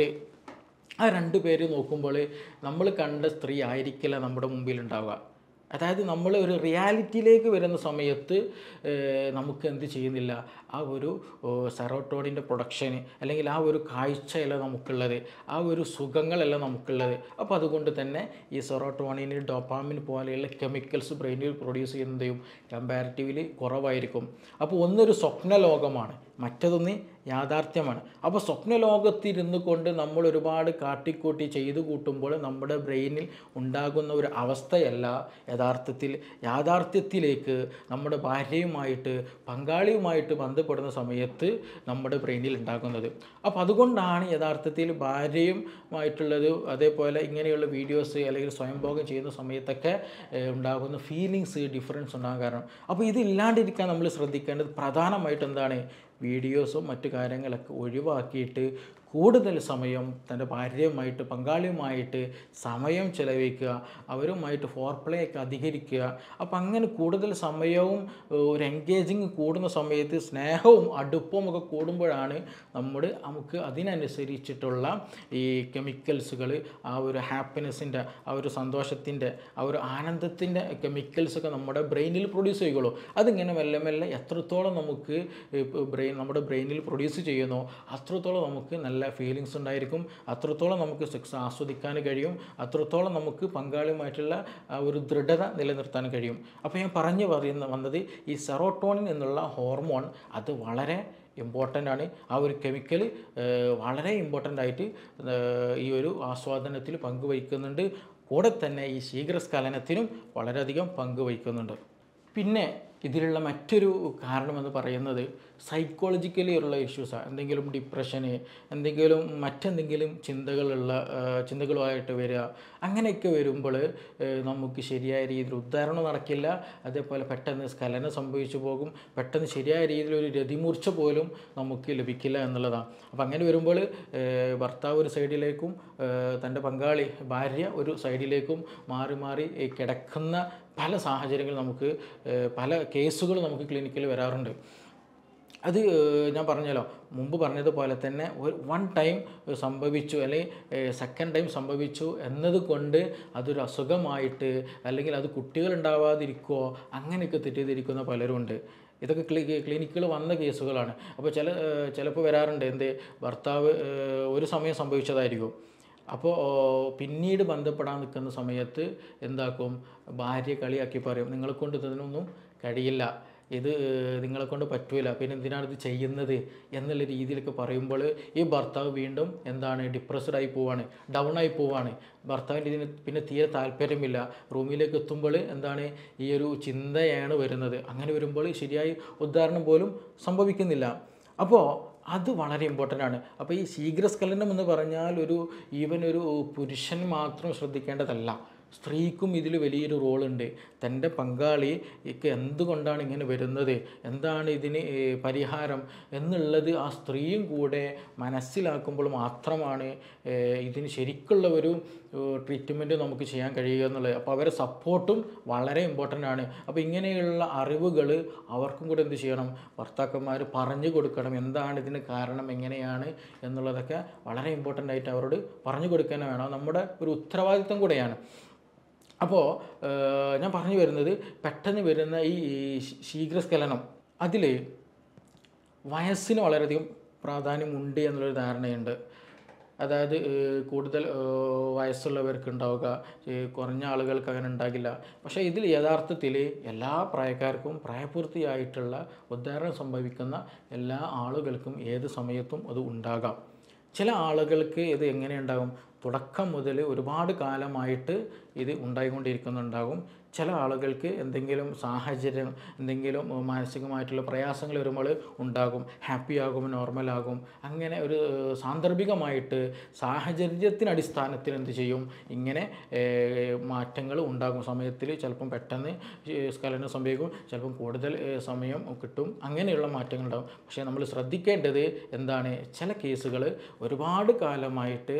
ആ രണ്ട് പേര് നോക്കുമ്പോൾ നമ്മൾ കണ്ട സ്ത്രീ ആയിരിക്കില്ല നമ്മുടെ മുമ്പിൽ ഉണ്ടാവുക അതായത് നമ്മൾ ഒരു റിയാലിറ്റിയിലേക്ക് വരുന്ന സമയത്ത് ഏഹ്, നമുക്ക് എന്ത് ചെയ്യുന്നില്ല ആ ഒരു സെറോട്ടോണിൻ്റെ പ്രൊഡക്ഷന് അല്ലെങ്കിൽ ആ ഒരു കാഴ്ചയല്ല നമുക്കുള്ളത് ആ ഒരു സുഖങ്ങളല്ല നമുക്കുള്ളത് അപ്പോൾ അതുകൊണ്ട് തന്നെ ഈ സെറോട്ടോണിന് ഡോപ്പാമിൻ പോലെയുള്ള കെമിക്കൽസ് ബ്രെയിനിൽ പ്രൊഡ്യൂസ് ചെയ്യുന്നതും കമ്പാരിറ്റീവ്ലി കുറവായിരിക്കും അപ്പോൾ ഒന്നൊരു സ്വപ്ന ലോകമാണ് മറ്റതൊന്ന് യാഥാർത്ഥ്യമാണ് അപ്പോൾ സ്വപ്ന ലോകത്തിരുന്നു കൊണ്ട് നമ്മൾ ഒരുപാട് കാട്ടിക്കൂട്ടി ചെയ്തു കൂട്ടുമ്പോൾ നമ്മുടെ ബ്രെയിനിൽ ഉണ്ടാകുന്ന ഒരു അവസ്ഥയല്ല യഥാർത്ഥത്തിൽ യാഥാർത്ഥ്യത്തിലേക്ക് നമ്മുടെ ഭാര്യയുമായിട്ട് പങ്കാളിയുമായിട്ട് ബന്ധപ്പെടുന്ന സമയത്ത് നമ്മുടെ ബ്രെയിനിൽ ഉണ്ടാകുന്നത് അപ്പോൾ അതുകൊണ്ടാണ് യഥാർത്ഥത്തിൽ ഭാര്യയുമായിട്ടുള്ളത് അതേപോലെ ഇങ്ങനെയുള്ള വീഡിയോസ് അല്ലെങ്കിൽ സ്വയംഭോഗം ചെയ്യുന്ന സമയത്തൊക്കെ ഏഹ്, ഉണ്ടാകുന്ന ഫീലിങ്സ് ഡിഫറൻസ് ഉണ്ടാകാൻ കാരണം അപ്പോൾ ഇത് ഇല്ലാണ്ടിരിക്കാൻ നമ്മൾ ശ്രദ്ധിക്കേണ്ടത് പ്രധാനമായിട്ട് എന്താണ് വീഡിയോസും മറ്റു കാര്യങ്ങളൊക്കെ ഒഴിവാക്കിയിട്ട് കൂടുതൽ സമയം തൻ്റെ ഭാര്യയുമായിട്ട് പങ്കാളിയുമായിട്ട് സമയം ചെലവഴിക്കുക അവരുമായിട്ട് ഫോർ പ്ലേ ഒക്കെ അധികരിക്കുക അപ്പം അങ്ങനെ കൂടുതൽ സമയവും ഏഹ്, ഒരു എൻഗേജിങ് കൂടുന്ന സമയത്ത് സ്നേഹവും അടുപ്പവും ഒക്കെ കൂടുമ്പോഴാണ് നമ്മുടെ നമുക്ക് അതിനനുസരിച്ചിട്ടുള്ള ഈ കെമിക്കൽസുകൾ ആ ഒരു ഹാപ്പിനെസ്സിൻ്റെ ആ ഒരു സന്തോഷത്തിൻ്റെ ആ ഒരു ആനന്ദത്തിൻ്റെ കെമിക്കൽസൊക്കെ നമ്മുടെ ബ്രെയിനിൽ പ്രൊഡ്യൂസ് ചെയ്യുള്ളൂ അതിങ്ങനെ മെല്ലെ മെല്ലെ എത്രത്തോളം നമുക്ക് ബ്രെയിൻ നമ്മുടെ ബ്രെയിനിൽ പ്രൊഡ്യൂസ് ചെയ്യുന്നോ അത്രത്തോളം നമുക്ക് നല്ല ഫീലിങ്സ് ഉണ്ടായിരിക്കും അത്രത്തോളം നമുക്ക് സെക്സ് ആസ്വദിക്കാൻ കഴിയും അത്രത്തോളം നമുക്ക് പങ്കാളിയുമായിട്ടുള്ള ആ ഒരു ദൃഢത നിലനിർത്താൻ കഴിയും അപ്പോൾ ഞാൻ പറഞ്ഞു പറയുന്ന വന്നത് ഈ സെറോട്ടോണിൻ എന്നുള്ള ഹോർമോൺ അത് വളരെ ഇമ്പോർട്ടൻ്റ് ആണ് ആ ഒരു കെമിക്കൽ വളരെ ഇമ്പോർട്ടൻ്റ് ആയിട്ട് ഏഹ്, ഈ ഒരു ആസ്വാദനത്തിൽ പങ്കുവഹിക്കുന്നുണ്ട് കൂടെ തന്നെ ഈ ശീഘ്രസ്ഖലനത്തിനും വളരെയധികം പങ്ക് വഹിക്കുന്നുണ്ട് പിന്നെ ഇതിലുള്ള മറ്റൊരു കാരണമെന്ന് പറയുന്നത് സൈക്കോളജിക്കലി ഉള്ള ഇഷ്യൂസാണ് എന്തെങ്കിലും ഡിപ്രഷന് എന്തെങ്കിലും മറ്റെന്തെങ്കിലും ചിന്തകളുള്ള ആ, ചിന്തകളുമായിട്ട് വരിക അങ്ങനെയൊക്കെ വരുമ്പോൾ നമുക്ക് ശരിയായ രീതിയിൽ ഉദ്ധാരണം നടക്കില്ല അതേപോലെ പെട്ടെന്ന് സ്ഖലനം സംഭവിച്ചു പോകും പെട്ടെന്ന് ശരിയായ രീതിയിൽ ഒരു രതിമൂർച്ച പോലും നമുക്ക് ലഭിക്കില്ല എന്നുള്ളതാണ് അപ്പോൾ അങ്ങനെ വരുമ്പോൾ ഏഹ്, ഭർത്താവ് ഒരു സൈഡിലേക്കും ഏഹ്, തൻ്റെ പങ്കാളി ഭാര്യ ഒരു സൈഡിലേക്കും മാറി മാറി ഈ കിടക്കുന്ന പല സാഹചര്യങ്ങൾ നമുക്ക് ഏഹ്, പല കേസുകൾ നമുക്ക് ക്ലിനിക്കിൽ വരാറുണ്ട് അത് ഏഹ്, ഞാൻ പറഞ്ഞല്ലോ മുമ്പ് പറഞ്ഞതുപോലെ തന്നെ ഒരു വൺ ടൈം സംഭവിച്ചു അല്ലെങ്കിൽ സെക്കൻഡ് ടൈം സംഭവിച്ചു എന്നതുകൊണ്ട് അതൊരു അസുഖമായിട്ട് അല്ലെങ്കിൽ അത് കുട്ടികൾ ഉണ്ടാവാതിരിക്കുമോ അങ്ങനെയൊക്കെ തെറ്റിദ്ധരിക്കുന്ന പലരും ഉണ്ട് ഇതൊക്കെ ക്ലി ക്ലിനിക്കുകൾ വന്ന കേസുകളാണ് അപ്പോൾ ചില ഏഹ്, ചിലപ്പോൾ വരാറുണ്ട് എന്ത് ഭർത്താവ് ഏഹ്, ഒരു സമയം സംഭവിച്ചതായിരിക്കും അപ്പോൾ പിന്നീട് ബന്ധപ്പെടാൻ നിൽക്കുന്ന സമയത്ത് എന്താക്കും ഭാര്യ കളിയാക്കി പറയും നിങ്ങളെ കൊണ്ട് ഇതിനൊന്നും കഴിയില്ല ഇത് നിങ്ങളെ കൊണ്ട് പറ്റൂല പിന്നെ എന്തിനാണ് ഇത് ചെയ്യുന്നത് എന്നുള്ള രീതിയിലൊക്കെ പറയുമ്പോൾ ഈ ഭർത്താവ് വീണ്ടും എന്താണ് ഡിപ്രസ്ഡ് ആയി പോവാണ് ഡൗൺ ആയി പോവാണ് ഭർത്താവിൻ്റെ ഇതിന് പിന്നെ തീരെ താല്പര്യമില്ല റൂമിലേക്ക് എത്തുമ്പോൾ എന്താണ് ഈ ഒരു ചിന്തയാണ് വരുന്നത് അങ്ങനെ വരുമ്പോൾ ശരിയായി ഉദാഹരണം പോലും സംഭവിക്കുന്നില്ല അപ്പോൾ അത് വളരെ ഇമ്പോർട്ടൻ്റ് ആണ് അപ്പോൾ ഈ ശീഘ്രസ്ഖലനം എന്ന് പറഞ്ഞാൽ ഒരു ഈവൻ ഒരു പുരുഷൻ മാത്രം ശ്രദ്ധിക്കേണ്ടതല്ല സ്ത്രീക്കും ഇതിൽ വലിയൊരു റോളുണ്ട് തൻ്റെ പങ്കാളിക്ക് എന്തുകൊണ്ടാണ് ഇങ്ങനെ വരുന്നത് എന്താണ് ഇതിന് ഏ, പരിഹാരം എന്നുള്ളത് ആ സ്ത്രീയും കൂടെ മനസ്സിലാക്കുമ്പോൾ മാത്രമാണ് ഏ, ഇതിന് ശരിക്കുള്ള ഒരു ട്രീറ്റ്മെൻറ്റ് നമുക്ക് ചെയ്യാൻ കഴിയുക എന്നുള്ളത് അപ്പോൾ അവരെ സപ്പോർട്ടും വളരെ ഇമ്പോർട്ടൻ്റ് ആണ് അപ്പോൾ ഇങ്ങനെയുള്ള അറിവുകൾ അവർക്കും കൂടെ എന്ത് ചെയ്യണം ഭർത്താക്കന്മാർ പറഞ്ഞു കൊടുക്കണം എന്താണ് ഇതിന് കാരണം എങ്ങനെയാണ് എന്നുള്ളതൊക്കെ വളരെ ഇമ്പോർട്ടൻ്റ് ആയിട്ട് അവരോട് പറഞ്ഞു കൊടുക്കാൻ വേണം നമ്മുടെ ഒരു ഉത്തരവാദിത്തം കൂടെയാണ് അപ്പോൾ ഞാൻ പറഞ്ഞു വരുന്നത് പെട്ടെന്ന് വരുന്ന ഈ ശീ- ശീഘ്രസ്ഖലനം അതിൽ വയസ്സിന് വളരെയധികം പ്രാധാന്യമുണ്ട് എന്നുള്ളൊരു ധാരണയുണ്ട് അതായത് ഏഹ്, കൂടുതൽ ഏഹ്, വയസ്സുള്ളവർക്ക് ഉണ്ടാവുക ഏഹ്, കുറഞ്ഞ ആളുകൾക്ക് അങ്ങനെ ഉണ്ടാകില്ല പക്ഷേ ഇതിൽ യഥാർത്ഥത്തിൽ എല്ലാ പ്രായക്കാർക്കും പ്രായപൂർത്തിയായിട്ടുള്ള ഉദ്ധാരണം സംഭവിക്കുന്ന എല്ലാ ആളുകൾക്കും ഏത് സമയത്തും അത് ഉണ്ടാകാം ചില ആളുകൾക്ക് ഇത് എങ്ങനെ ഉണ്ടാകും തുടക്കം മുതൽ ഒരുപാട് കാലമായിട്ട് ഇത് ഉണ്ടായിക്കൊണ്ടിരിക്കുന്നുണ്ടാകും ചില ആളുകൾക്ക് എന്തെങ്കിലും സാഹചര്യം എന്തെങ്കിലും ഏഹ്, മാനസികമായിട്ടുള്ള പ്രയാസങ്ങൾ വരുമ്പോൾ ഉണ്ടാകും ഹാപ്പി ആകും നോർമലാകും അങ്ങനെ ഒരു ഏഹ്, സാന്ദർഭികമായിട്ട് സാഹചര്യത്തിന് അടിസ്ഥാനത്തിൽ എന്ത് ചെയ്യും ഇങ്ങനെ ഏഹ്, മാറ്റങ്ങൾ ഉണ്ടാകും സമയത്തിൽ ചിലപ്പം പെട്ടെന്ന് ഈ സ്ഖലനം സംഭവിക്കും ചിലപ്പം കൂടുതൽ ഏഹ്, സമയം കിട്ടും അങ്ങനെയുള്ള മാറ്റങ്ങൾ ഉണ്ടാകും പക്ഷേ നമ്മൾ ശ്രദ്ധിക്കേണ്ടത് എന്താണ് ചില കേസുകൾ ഒരുപാട് കാലമായിട്ട്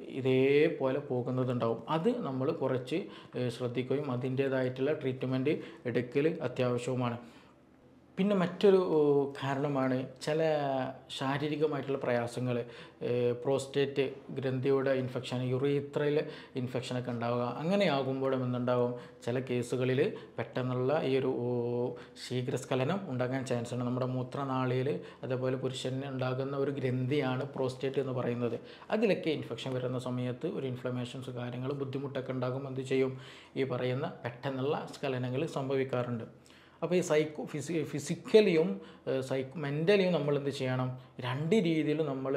ഇതേപോലെ പോകുന്നതുണ്ടാവും അത് നമ്മൾ കുറച്ച് ഏഹ്, ശ്രദ്ധിക്കുകയും അതിൻ്റേതായിട്ടുള്ള ട്രീറ്റ്മെൻറ്റ് എടുക്കൽ അത്യാവശ്യവുമാണ് പിന്നെ മറ്റൊരു ഏഹ്, കാരണമാണ് ചില ശാരീരികമായിട്ടുള്ള പ്രയാസങ്ങൾ പ്രോസ്റ്റേറ്റ് ഗ്രന്ഥിയുടെ ഇൻഫെക്ഷൻ യുറീത്രയിൽ ഇൻഫെക്ഷനൊക്കെ ഉണ്ടാവുക അങ്ങനെ ആകുമ്പോഴും എന്തുണ്ടാവും ചില കേസുകളിൽ പെട്ടെന്നുള്ള ഈ ഒരു ഏഹ്, ശീഘ്രസ്ഖലനം ഉണ്ടാകാൻ ചാൻസ് ഉണ്ട് നമ്മുടെ മൂത്രനാളിയിൽ അതേപോലെ പുരുഷന് ഉണ്ടാകുന്ന ഒരു ഗ്രന്ഥിയാണ് പ്രോസ്റ്റേറ്റ് എന്ന് പറയുന്നത് അതിലൊക്കെ ഇൻഫെക്ഷൻ വരുന്ന സമയത്ത് ഒരു ഇൻഫ്ലമേഷൻസ് കാര്യങ്ങൾ ബുദ്ധിമുട്ടൊക്കെ ഉണ്ടാകും എന്ത് ചെയ്യും ഈ പറയുന്ന പെട്ടെന്നുള്ള സ്ഖലനങ്ങൾ സംഭവിക്കാറുണ്ട് അപ്പോൾ ഈ സൈക്കോ ഫിസി ഫിസിക്കലിയും സൈക്കോ മെൻ്റലിയും നമ്മൾ എന്ത് ചെയ്യണം രണ്ട് രീതിയിലും നമ്മൾ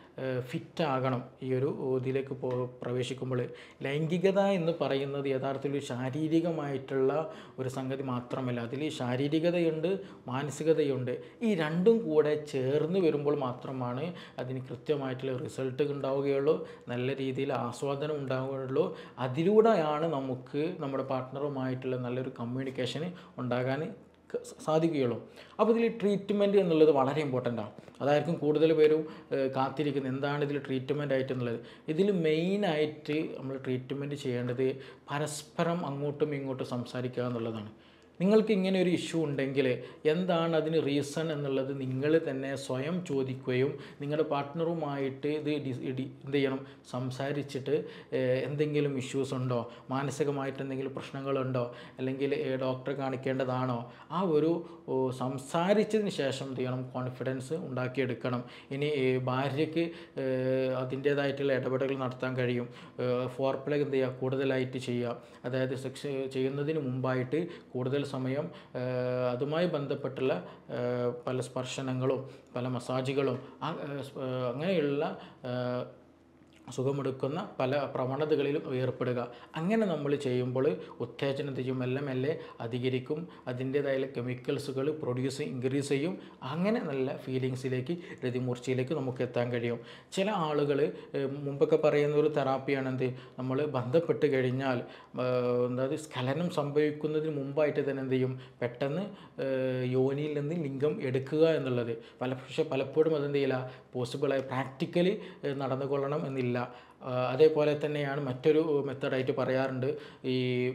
ഫിറ്റ് ആകണം ഈ ഒരു ഇതിലേക്ക് പോ പ്രവേശിക്കുമ്പോൾ ലൈംഗികത എന്ന് പറയുന്നത് യഥാർത്ഥത്തിൽ ഒരു ശാരീരികമായിട്ടുള്ള ഒരു സംഗതി മാത്രമല്ല അതിൽ ശാരീരികതയുണ്ട് മാനസികതയുണ്ട് ഈ രണ്ടും കൂടെ ചേർന്ന് വരുമ്പോൾ മാത്രമാണ് അതിന് കൃത്യമായിട്ടുള്ള റിസൾട്ട് ഉണ്ടാവുകയുള്ളൂ നല്ല രീതിയിൽ ആസ്വാദനം ഉണ്ടാവുകയുള്ളൂ അതിലൂടെയാണ് നമുക്ക് നമ്മുടെ പാർട്ട്ണറുമായിട്ടുള്ള നല്ലൊരു കമ്മ്യൂണിക്കേഷൻ ഉണ്ടാകാൻ ക- സാധിക്കുകയുള്ളൂ അപ്പോൾ ഇതിൽ ട്രീറ്റ്മെൻറ്റ് എന്നുള്ളത് വളരെ ഇമ്പോർട്ടൻ്റ് ആണ് അതായിരിക്കും കൂടുതൽ പേരും ഏഹ്, കാത്തിരിക്കുന്നത് എന്താണ് ഇതിൽ ട്രീറ്റ്മെൻ്റ് ആയിട്ട് എന്നുള്ളത് ഇതിൽ മെയിനായിട്ട് നമ്മൾ ട്രീറ്റ്മെൻറ്റ് ചെയ്യേണ്ടത് പരസ്പരം അങ്ങോട്ടും ഇങ്ങോട്ടും സംസാരിക്കുക എന്നുള്ളതാണ് നിങ്ങൾക്ക് ഇങ്ങനെ ഒരു ഇഷ്യൂ ഉണ്ടെങ്കിൽ എന്താണ് അതിന് റീസൺ എന്നുള്ളത് നിങ്ങൾ തന്നെ സ്വയം ചോദിക്കുകയും നിങ്ങളുടെ പാർട്ട്ണറുമായിട്ട് ഇത് ഡി- ഡി- എന്ത് ചെയ്യണം സംസാരിച്ചിട്ട് ഏഹ്, എന്തെങ്കിലും ഇഷ്യൂസ് ഉണ്ടോ മാനസികമായിട്ട് എന്തെങ്കിലും പ്രശ്നങ്ങളുണ്ടോ അല്ലെങ്കിൽ ഏഹ്, ഡോക്ടറെ കാണിക്കേണ്ടതാണോ ആ ഒരു ഓ, സംസാരിച്ചതിന് ശേഷം എന്ത് ചെയ്യണം കോൺഫിഡൻസ് ഉണ്ടാക്കിയെടുക്കണം ഇനി ഏഹ്, ഭാര്യയ്ക്ക് ഏഹ്, അതിൻ്റേതായിട്ടുള്ള ഇടപെടലുകൾ നടത്താൻ കഴിയും ഫോർ പ്ലേ എന്ത് ചെയ്യുക കൂടുതലായിട്ട് ചെയ്യുക അതായത് സെക്സ് ചെയ്യുന്നതിന് മുമ്പായിട്ട് കൂടുതൽ സമയം ഏഹ്, അതുമായി ബന്ധപ്പെട്ടുള്ള ഏഹ്, പല സ്പർശനങ്ങളും പല മസാജുകളും ആ, ഏഹ്, സ്പ- ഏഹ്, അങ്ങനെയുള്ള ഏഹ്, സുഖമെടുക്കുന്ന പല പ്രവണതകളിലും ഏർപ്പെടുക അങ്ങനെ നമ്മൾ ചെയ്യുമ്പോൾ ഉത്തേജനം ചെയ്യും മെല്ലെ മെല്ലെ അധികരിക്കും അതിൻ്റേതായ കെമിക്കൽസുകൾ പ്രൊഡ്യൂസ് ഇൻക്രീസ് ചെയ്യും അങ്ങനെ നല്ല ഫീലിങ്സിലേക്ക് രതിമൂർച്ചയിലേക്ക് നമുക്ക് എത്താൻ കഴിയും ചില ആളുകൾ മുമ്പൊക്കെ പറയുന്ന ഒരു തെറാപ്പിയാണ് എന്ത് നമ്മൾ ബന്ധപ്പെട്ട് കഴിഞ്ഞാൽ ഏഹ്, എന്തായത് സ്ഖലനം സംഭവിക്കുന്നതിന് മുമ്പായിട്ട് തന്നെ എന്ത് ചെയ്യും പെട്ടെന്ന് ഏഹ്, യോനിയിൽ നിന്ന് ലിംഗം എടുക്കുക എന്നുള്ളത് പല പക്ഷേ പലപ്പോഴും അതെന്ത് ചെയ്യില്ല പോസിബിളായി പ്രാക്ടിക്കലി നടന്നുകൊള്ളണം എന്നില്ല ആ, അതേപോലെ തന്നെയാണ് മറ്റൊരു മെത്തഡായിട്ട് പറയാറുണ്ട് ഈ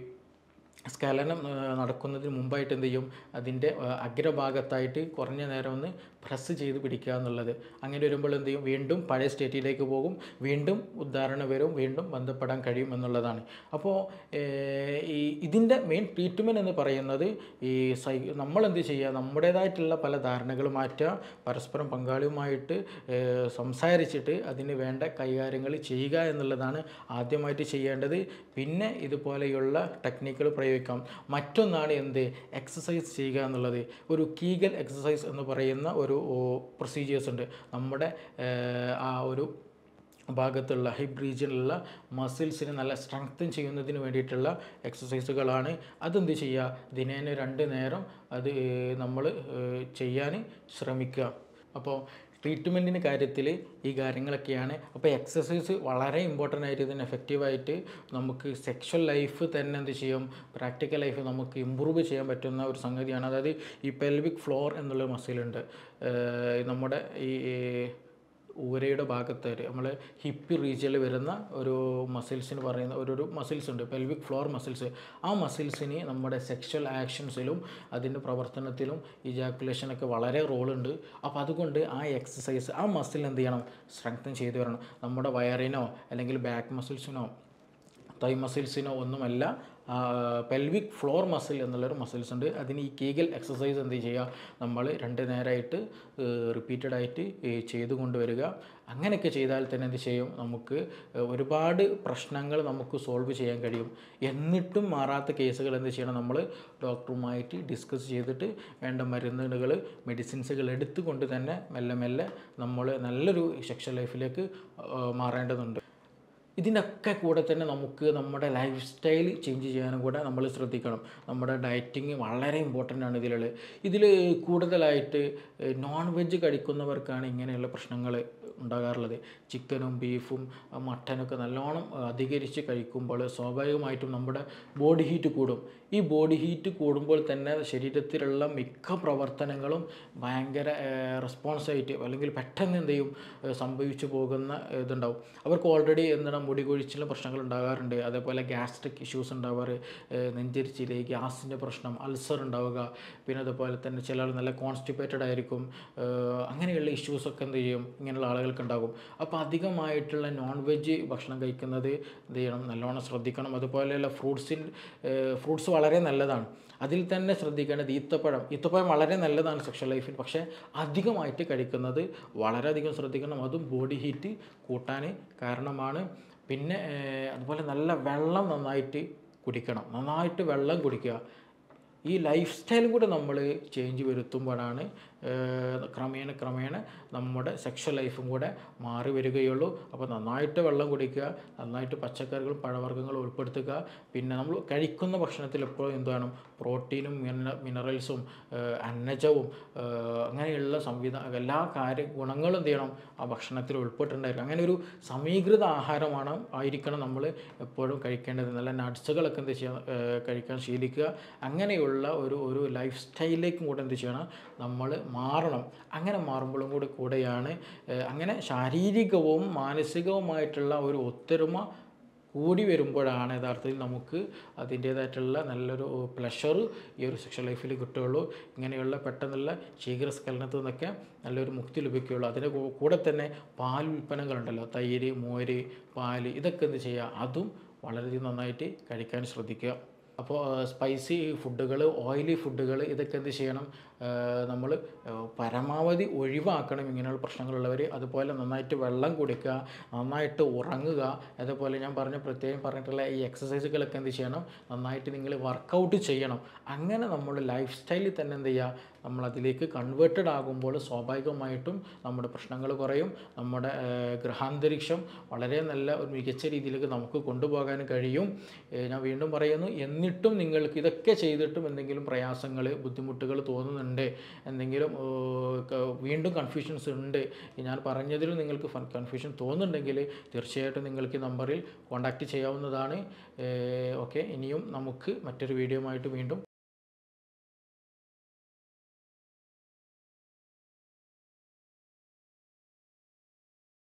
സ്ഖലനം ആ, നടക്കുന്നതിന് മുമ്പായിട്ട് എന്ത് ചെയ്യും അതിൻ്റെ ആ, അഗ്രഭാഗത്തായിട്ട് കുറഞ്ഞ നേരം ഒന്ന് പ്രസ് ചെയ്ത് പിടിക്കുക എന്നുള്ളത് അങ്ങനെ വരുമ്പോൾ എന്ത് ചെയ്യും വീണ്ടും പഴയ സ്റ്റേറ്റിലേക്ക് പോകും വീണ്ടും ഉദ്ധാരണം വരും വീണ്ടും ബന്ധപ്പെടാൻ കഴിയും എന്നുള്ളതാണ് അപ്പോൾ ഏഹ്, ഈ ഇതിൻ്റെ മെയിൻ ട്രീറ്റ്മെൻറ്റ് എന്ന് പറയുന്നത് ഈ സൈ നമ്മൾ എന്ത് ചെയ്യുക നമ്മുടേതായിട്ടുള്ള പല ധാരണകൾ മാറ്റുക പരസ്പരം പങ്കാളിയുമായിട്ട് ഏഹ്, സംസാരിച്ചിട്ട് അതിന് വേണ്ട കൈകാര്യങ്ങൾ ചെയ്യുക എന്നുള്ളതാണ് ആദ്യമായിട്ട് ചെയ്യേണ്ടത് പിന്നെ ഇതുപോലെയുള്ള ടെക്നിക്കുകൾ പ്രയോഗിക്കാം മറ്റൊന്നാണ് എന്ത് എക്സസൈസ് ചെയ്യുക എന്നുള്ളത് ഒരു കീഗൽ എക്സസൈസ് എന്ന് പറയുന്ന ഒരു പ്രൊസീജിയേഴ്സ് ഉണ്ട് നമ്മുടെ ഏഹ്, ആ ഒരു ഭാഗത്തുള്ള ഹിപ്പ് റീജിയനിലുള്ള മസിൽസിനെ നല്ല സ്ട്രെങ്തൻ ചെയ്യുന്നതിന് വേണ്ടിയിട്ടുള്ള എക്സസൈസുകളാണ് അതെന്ത് ചെയ്യുക ദിനേന രണ്ട് നേരം അത് നമ്മൾ ചെയ്യാൻ ശ്രമിക്കുക അപ്പോൾ ട്രീറ്റ്മെൻറ്റിൻ്റെ കാര്യത്തിൽ ഈ കാര്യങ്ങളൊക്കെയാണ് അപ്പോൾ എക്സസൈസ് വളരെ ഇമ്പോർട്ടൻ്റ് ആയിട്ട് ഇതിന് എഫക്റ്റീവായിട്ട് നമുക്ക് സെക്ഷൽ ലൈഫ് തന്നെ എന്ത് ചെയ്യും പ്രാക്ടിക്കൽ ലൈഫ് നമുക്ക് ഇമ്പ്രൂവ് ചെയ്യാൻ പറ്റുന്ന ഒരു സംഗതിയാണ് അതായത് ഈ പെൽവിക് ഫ്ലോർ എന്നുള്ള മസിലുണ്ട് നമ്മുടെ ഈ ഊരയുടെ ഭാഗത്തായിട്ട് നമ്മൾ ഹിപ്പ് റീജിയനിൽ വരുന്ന ഒരു മസിൽസിന് പറയുന്ന ഒരു ഒരു മസിൽസ് ഉണ്ട് പെൽവിക് ഫ്ലോർ മസിൽസ് ആ മസിൽസിന് നമ്മുടെ സെക്ഷൽ ആക്ഷൻസിലും അതിൻ്റെ പ്രവർത്തനത്തിലും ഇജാക്കുലേഷനൊക്കെ വളരെ റോളുണ്ട് അപ്പോൾ അതുകൊണ്ട് ആ എക്സസൈസ് ആ മസിൽ എന്ത് ചെയ്യണം സ്ട്രെങ്തൻ ചെയ്തു വരണം നമ്മുടെ വയറിനോ അല്ലെങ്കിൽ ബാക്ക് മസിൽസിനോ തൈ മസിൽസിനോ ഒന്നുമല്ല പെൽവിക് ഫ്ലോർ മസിൽ എന്നുള്ളൊരു മസിൽസ് ഉണ്ട് അതിന് ഈ കീഗൽ എക്സസൈസ് എന്ത് ചെയ്യുക നമ്മൾ രണ്ട് നേരമായിട്ട് റിപ്പീറ്റഡ് ആയിട്ട് ഈ ചെയ്തു കൊണ്ടുവരിക അങ്ങനെയൊക്കെ ചെയ്താൽ തന്നെ എന്ത് ചെയ്യും നമുക്ക് ഏഹ്, ഒരുപാട് പ്രശ്നങ്ങൾ നമുക്ക് സോൾവ് ചെയ്യാൻ കഴിയും എന്നിട്ടും മാറാത്ത കേസുകൾ എന്ത് ചെയ്യണം നമ്മൾ ഡോക്ടറുമായിട്ട് ഡിസ്കസ് ചെയ്തിട്ട് വേണ്ട മരുന്നുകൾ മെഡിസിൻസുകൾ എടുത്തുകൊണ്ട് തന്നെ മെല്ലെ മെല്ലെ നമ്മൾ നല്ലൊരു സെക്ഷൽ ലൈഫിലേക്ക് ഏഹ്, മാറേണ്ടതുണ്ട് ഇതിനൊക്കെ കൂടെ തന്നെ നമുക്ക് നമ്മുടെ ലൈഫ് സ്റ്റൈൽ ചേഞ്ച് ചെയ്യാനും കൂടെ നമ്മൾ ശ്രദ്ധിക്കണം നമ്മുടെ ഡയറ്റിങ് വളരെ ഇമ്പോർട്ടൻ്റ് ആണ് ഇതിലുള്ളത് ഇതിൽ കൂടുതലായിട്ട് നോൺ വെജ് കഴിക്കുന്നവർക്കാണ് ഇങ്ങനെയുള്ള പ്രശ്നങ്ങൾ ഉണ്ടാകാറുള്ളത് ചിക്കനും ബീഫും മട്ടനൊക്കെ നല്ലോണം അധികരിച്ച് കഴിക്കുമ്പോൾ സ്വാഭാവികമായിട്ടും നമ്മുടെ ബോഡി ഹീറ്റ് കൂടും ഈ ബോഡി ഹീറ്റ് കൂടുമ്പോൾ തന്നെ ശരീരത്തിലുള്ള മിക്ക പ്രവർത്തനങ്ങളും ഭയങ്കര റെസ്പോൺസായിട്ട് അല്ലെങ്കിൽ പെട്ടെന്ന് എന്ത് ചെയ്യും ഏഹ് സംഭവിച്ചു പോകുന്ന ഇതുണ്ടാവും അവർക്ക് ഓൾറെഡി എന്താണ് മുടി കൊഴിച്ചിലുള്ള പ്രശ്നങ്ങൾ ഉണ്ടാകാറുണ്ട് അതേപോലെ ഗ്യാസ്ട്രിക് ഇഷ്യൂസ് ഉണ്ടാവാറ് ഏഹ് നെഞ്ചരിച്ചില് ഗ്യാസിൻ്റെ പ്രശ്നം അൾസർ ഉണ്ടാവുക പിന്നെ അതുപോലെ തന്നെ ചില ആൾ നല്ല കോൺസ്റ്റിപ്പേറ്റഡ് ആയിരിക്കും ഏഹ് അങ്ങനെയുള്ള ഇഷ്യൂസൊക്കെ എന്ത് ചെയ്യും ഇങ്ങനെയുള്ള ആളുകൾക്ക് ഉണ്ടാകും അപ്പോൾ അധികമായിട്ടുള്ള നോൺ വെജ് ഭക്ഷണം കഴിക്കുന്നത് എന്ത് ചെയ്യണം നല്ലോണം ശ്രദ്ധിക്കണം അതുപോലെയുള്ള ഫ്രൂട്ട്സിൻ ഫ്രൂട്ട്സ് വളരെ നല്ലതാണ് അതിൽ തന്നെ ശ്രദ്ധിക്കേണ്ടത് ഈത്തപ്പഴം ഈത്തപ്പഴം വളരെ നല്ലതാണ് സെക്ഷൽ ലൈഫിൽ പക്ഷേ അധികമായിട്ട് കഴിക്കുന്നത് വളരെയധികം ശ്രദ്ധിക്കണം അതും ബോഡി ഹീറ്റ് കൂട്ടാൻ കാരണമാണ് പിന്നെ ഏഹ്, അതുപോലെ നല്ല വെള്ളം നന്നായിട്ട് കുടിക്കണം നന്നായിട്ട് വെള്ളം കുടിക്കുക ഈ ലൈഫ് സ്റ്റൈലും കൂടെ നമ്മൾ ചേഞ്ച് വരുത്തുമ്പോഴാണ് ഏഹ്, ക്രമേണ ക്രമേണ നമ്മുടെ സെക്ഷൽ ലൈഫും കൂടെ മാറി വരികയുള്ളൂ അപ്പോൾ നന്നായിട്ട് വെള്ളം കുടിക്കുക നന്നായിട്ട് പച്ചക്കറികളും പഴവർഗ്ഗങ്ങളും ഉൾപ്പെടുത്തുക പിന്നെ നമ്മൾ കഴിക്കുന്ന ഭക്ഷണത്തിൽ എപ്പോഴും എന്ത് വേണം പ്രോട്ടീനും മിന മിനറൽസും ഏഹ്, അന്നജവും ഏഹ്, അങ്ങനെയുള്ള സംവിധാന എല്ലാ കാര്യ ഗുണങ്ങളും എന്ത് ചെയ്യണം ആ ഭക്ഷണത്തിൽ ഉൾപ്പെട്ടിട്ടുണ്ടായിരിക്കും അങ്ങനെ ഒരു സമീകൃത ആഹാരമാണ് ആയിരിക്കണം നമ്മൾ എപ്പോഴും കഴിക്കേണ്ടത് നല്ല നട്ട്സുകളൊക്കെ എന്ത് ചെയ്യാൻ ഏഹ്, കഴിക്കാൻ ശീലിക്കുക അങ്ങനെയുള്ള ഒരു ഒരു ലൈഫ് സ്റ്റൈലിലേക്കും കൂടെ എന്ത് ചെയ്യണം നമ്മൾ മാറണം അങ്ങനെ മാറുമ്പോഴും കൂടി കൂടെയാണ് ഏഹ്, അങ്ങനെ ശാരീരികവും മാനസികവുമായിട്ടുള്ള ഒരു ഒത്തൊരുമ കൂടി വരുമ്പോഴാണ് യഥാർത്ഥത്തിൽ നമുക്ക് അതിൻ്റേതായിട്ടുള്ള നല്ലൊരു പ്ലഷർ ഈ ഒരു സെക്ഷൽ ലൈഫിൽ കിട്ടുകയുള്ളൂ ഇങ്ങനെയുള്ള പെട്ടെന്നുള്ള ശീഘ്രസ്ഖലനത്തിൽ നിന്നൊക്കെ നല്ലൊരു മുക്തി ലഭിക്കുകയുള്ളൂ അതിൻ്റെ കൂ- കൂടെ തന്നെ പാൽ ഉൽപ്പന്നങ്ങളുണ്ടല്ലോ തൈര് മോര് പാല് ഇതൊക്കെ എന്ത് ചെയ്യുക അതും വളരെയധികം നന്നായിട്ട് കഴിക്കാൻ ശ്രദ്ധിക്കുക അപ്പോൾ സ്പൈസി ഫുഡുകൾ ഓയിലി ഫുഡുകൾ ഇതൊക്കെ എന്ത് ചെയ്യണം നമ്മൾ പരമാവധി ഒഴിവാക്കണം ഇങ്ങനെയുള്ള പ്രശ്നങ്ങളുള്ളവർ അതുപോലെ നന്നായിട്ട് വെള്ളം കുടിക്കുക നന്നായിട്ട് ഉറങ്ങുക അതുപോലെ ഞാൻ പറഞ്ഞ പ്രത്യേകം പറഞ്ഞിട്ടുള്ള ഈ എക്സസൈസുകളൊക്കെ എന്ത് ചെയ്യണം നന്നായിട്ട് നിങ്ങൾ വർക്കൗട്ട് ചെയ്യണം അങ്ങനെ നമ്മുടെ ലൈഫ് സ്റ്റൈലിൽ തന്നെ എന്ത് ചെയ്യുക നമ്മൾ അതിലേക്ക് കൺവേർട്ടഡ് ആകുമ്പോൾ സ്വാഭാവികമായിട്ടും നമ്മുടെ പ്രശ്നങ്ങൾ കുറയും നമ്മുടെ ഏഹ്, ഗ്രഹാന്തരീക്ഷം വളരെ നല്ല ഒരു മികച്ച രീതിയിലേക്ക് നമുക്ക് കൊണ്ടുപോകാൻ കഴിയും ഏഹ്, ഞാൻ വീണ്ടും പറയുന്നു എന്നിട്ടും നിങ്ങൾക്ക് ഇതൊക്കെ ചെയ്തിട്ടും എന്തെങ്കിലും പ്രയാസങ്ങൾ ബുദ്ധിമുട്ടുകൾ തോന്നുന്നുണ്ട് എന്തെങ്കിലും ഏഹ്, ക- വീണ്ടും കൺഫ്യൂഷൻസ് ഉണ്ട് ഞാൻ പറഞ്ഞതിൽ നിങ്ങൾക്ക് കൺഫ്യൂഷൻ തോന്നുന്നുണ്ടെങ്കിൽ തീർച്ചയായിട്ടും നിങ്ങൾക്ക് ഈ നമ്പറിൽ കോൺടാക്റ്റ് ചെയ്യാവുന്നതാണ് ഓക്കെ ഇനിയും നമുക്ക് മറ്റൊരു വീഡിയോ ആയിട്ട് വീണ്ടും